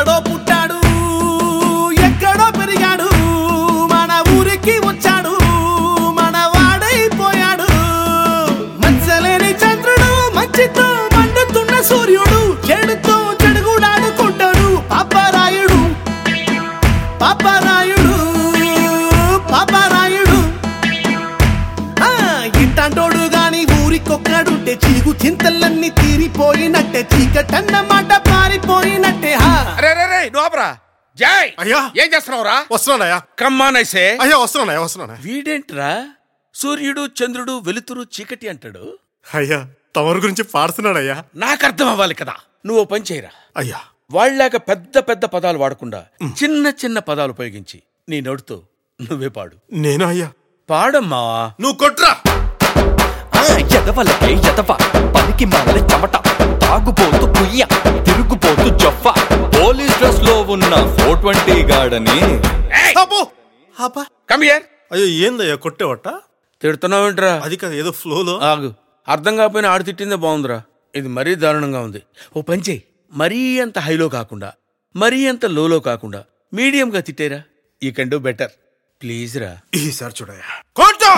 ఎక్కడో పుట్టాడు ఎక్కడో పెరిగాడు మన ఊరికి వచ్చాడు మన వాడైపోయాడు మంచలేని చంద్రుడు మంచితో మండుతున్న సూర్యుడు చెడుతో చెడుగుడాడుకుంటాడు పాపరాయుడు పాపరాయుడు పాపరాయుడు ఆ, ఇట్టాంటోడు గాని ఊరికొక్కడుంటే చీగు చింతలన్నీ తీరిపోయినట్టే చీకటన్నమాట పారిపోయినట్టే హా అరే రే రే నువ్వు ఆపరా జై అయ్యా. ఏం చేస్తున్నావురా వస్తున్నానయ్యా కమ్మానైసే అయ్యా వస్తున్నానయ్యా వస్తున్నానయ్యా వీడేంట్రా సూర్యుడు చంద్రుడు వెలుతురు చీకటి అంటాడు అయ్యా తమరి గురించి పాడుతున్నాడయ్యా నాకు అర్థం అవ్వాలి కదా నువ్వు ఓ పని చేయరా అయ్యా వాళ్ళలాగా పెద్ద పెద్ద పదాలు వాడకుండా చిన్న చిన్న పదాలు ఉపయోగించి నీ నోటితో నువ్వే పాడు నేను అయ్యా పాడమ్మా నువ్వు కొట్రా ఆ ఎదవలకే ఎదవ పనికి మాల చెమట తాగుపోతూ కుయ్య తిరుగుపోతూ జొఫ పోలీస్ డ్రెస్ లో ఉన్న ఫోర్ ట్వంటీ గాడని అబ్బో అబ్బా కమ్ హియర్ అయ్యో ఏందయ్యా కొట్టేవట తిడుతున్నావేంట్రా అది కాదు ఏదో ఫ్లోలో ఆగు అర్థం కాకపోయినా ఆడు తిట్టిందే బాగుందిరా ఇది మరీ దారుణంగా ఉంది ఓ పని చేయి మరీ అంత హైలో కాకుండా మరీ అంత లోలో కాకుండా మీడియంగా తిట్టేరా you can do better please రా ఈసారి చూడయ్యా కొట్టా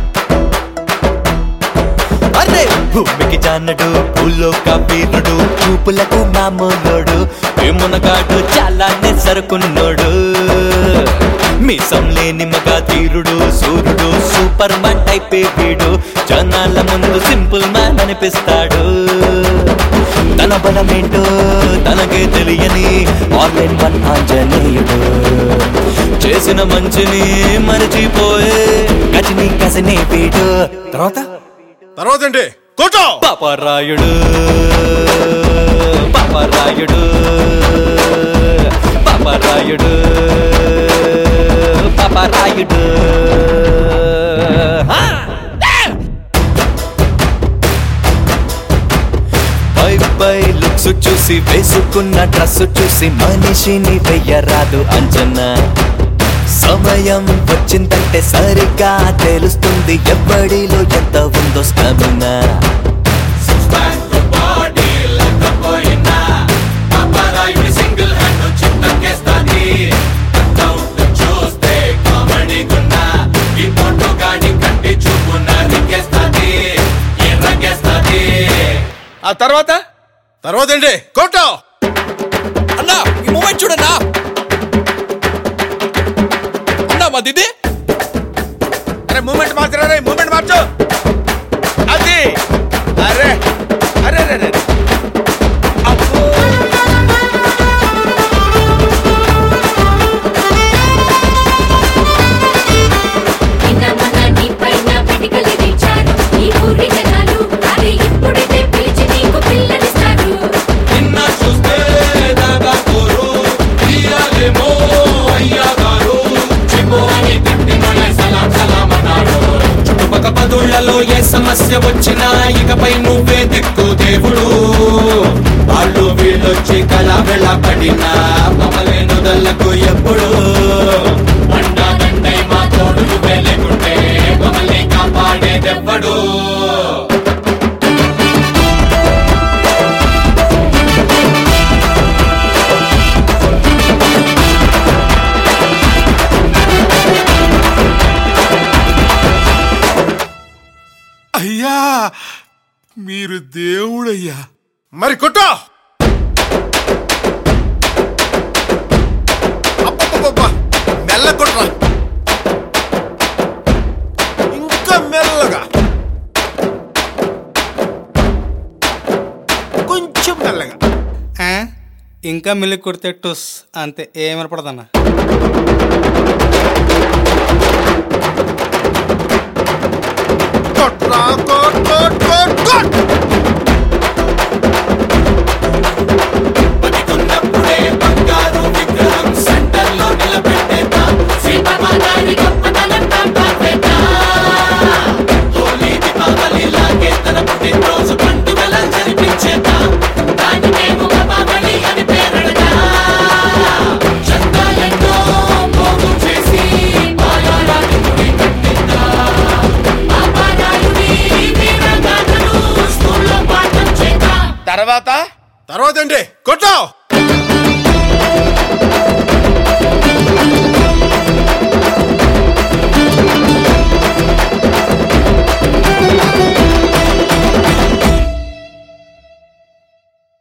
అరే భూమికి జానడు భూలోక వీరుడు చూపులకు మామూలోడు ఏమునగాడు చాలానే సరుకున్నోడు మీసం లేని మగ తీరుడు సూర్యుడు సూపర్ మ్యాన్ టైపే వీడు జనాల ముందు సింపుల్ మ్యాన్ అనిపిస్తాడు తన బలమేంటో తనకే తెలియని ఆన్లైన్ వన్ ఆంజనేయుడు చేసిన మంచిని మరచిపోయే గజని కసనే వీడు తర్వాత తర్వాత ఏంటి కొట్టో పాపరాయుడు పాపరాయుడు పాపరాయుడు పాపరాయుడు హా! పై పై లుక్స్ చూసి వేసుకున్న డ్రెస్ చూసి మనిషిని వెయ్యరాదు అంచనా సమయం వచ్చిందంటే సరిగ్గా తెలుస్తుంది ఎవ్వడిలో ఎంత ఉందో స్టమినా ఆ తర్వాత తర్వాత ఏంటి కొట్టో అన్నా ఈ మూమెంట్ చూడన్నా అన్నా మా దిది అరే మూమెంట్ మార్చరా రే మూమెంట్ మార్చు అది అరే అరే అరే అరే అబ్బో. నిన్న మొన్న నీ పైన పిడికలు తెచ్చారు ఈ ఊరి జనాలు అదే ఇప్పుడైతే పిలిచి నీకు పిల్లనిస్తారు నిన్న చూస్తే దాగా కోరు తీయాలేమో అయ్యా గారు చిపో అని తిట్టి మన సలాం సలాం అన్నాడు చుట్టుపక్క పదుళ్లలో ఏ సమస్య వచ్చినా ఇకపై నువ్వే దిక్కు దేవుడు వాళ్ళు వీళ్ళొచ్చి కళ వెళ్ళబడినా మమలేను దల్లకు ఎప్పుడు అండా దండై మా తోడు నువ్వే లేకుంటే మమ్మల్ని కాపాడేదెవ్వడు అయ్యా మీరు దేవుడయ్యా మరి కొట్టో అబ్బబ్బబ్బబ్బ, మెల్ల కొట్రా ఇంకా మెల్లగా కొంచెం మెల్లగా ఆ? ఇంకా మిల్లి కొడితే టుస్ అంతే ఏమనపడదన్న కొట్రా కొట్ కొట్ కొట్ కొట్ బతికున్నప్పుడే బంగారు విగ్రహం సెంటర్ లో నిలబెట్టేదా శ్రీపరమాచారి గొప్పతనం కాపాడేదా హోలీ దీపావళి లాగే తన పుట్టినరోజు పండుగల జరిపించేదా దానికేమో బాబలి అని పేరడగా చందాలెన్నో పోగు చేసి మాయాలాంటి గుడి కట్టిందా పాపారాయుడి వీరగాథలు స్కూల్లో పాఠం చేద్దాం తర్వాత తర్వాత ఏంటి కొట్టో